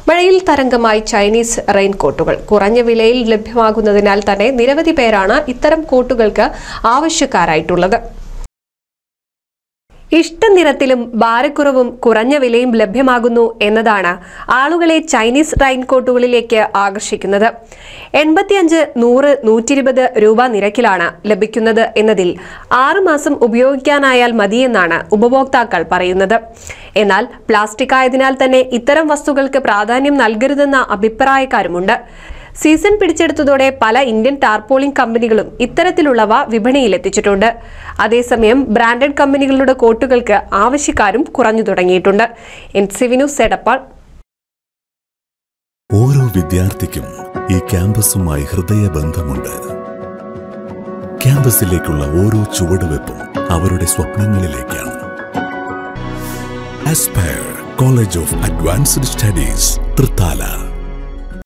മഴയിൽ തരംഗമായി Chinese rain കോട്ടുകൾ കുറഞ്ഞ വിലയിൽ ലഭ്യമാകുന്നതിനാൽ തന്നെ നിരവധി പേരാണ് ഇത്തരം കോട്ടുകൾക്ക് ആവശ്യക്കാരായിട്ടുള്ളത് ഇഷ്ടനിറത്തിലും ഭാരക്കുറവും കുറഞ്ഞ വിലയും ലഭ്യമാകുന്നു എന്നതാണ് ആളുകളെ ചൈനീസ് റെയിൻകോട്ടുകളിലേക്ക് ആകർഷിക്കുന്നത് എൺപത്തിയഞ്ച് നൂറ് നൂറ്റിരുപത് രൂപ നിരക്കിലാണ് ലഭിക്കുന്നത് എന്നതിൽ ആറ് മാസം ഉപയോഗിക്കാനായാൽ മതിയെന്നാണ് ഉപഭോക്താക്കൾ പറയുന്നത് എന്നാൽ പ്ലാസ്റ്റിക് ആയതിനാൽ തന്നെ ഇത്തരം വസ്തുക്കൾക്ക് പ്രാധാന്യം നൽകരുതെന്ന അഭിപ്രായക്കാരുമുണ്ട് സീസൺ പിടിച്ചെടുത്തതോടെ പല ഇന്ത്യൻ ടാർപോളിംഗ് കമ്പനികളും ഇത്തരത്തിലുള്ളവ വിപണിയിൽ എത്തിച്ചിട്ടുണ്ട് അതേസമയം ബ്രാൻഡഡ് കമ്പനികളുടെ കോട്ടുകൾക്ക് ആവശ്യക്കാരും കുറഞ്ഞു തുടങ്ങിയിട്ടുണ്ട് N C V news Edappal ഓരോ വിദ്യാർത്ഥിക്കും ഈ ക്യാമ്പസുമായി ഹൃദയബന്ധമുണ്ട് ക്യാമ്പസിലേക്കുള്ള ഓരോ ചുവടുവെപ്പും അവരുടെ സ്വപ്നങ്ങളിലേക്കാണ് Aspire College of Advanced Studies Thrithala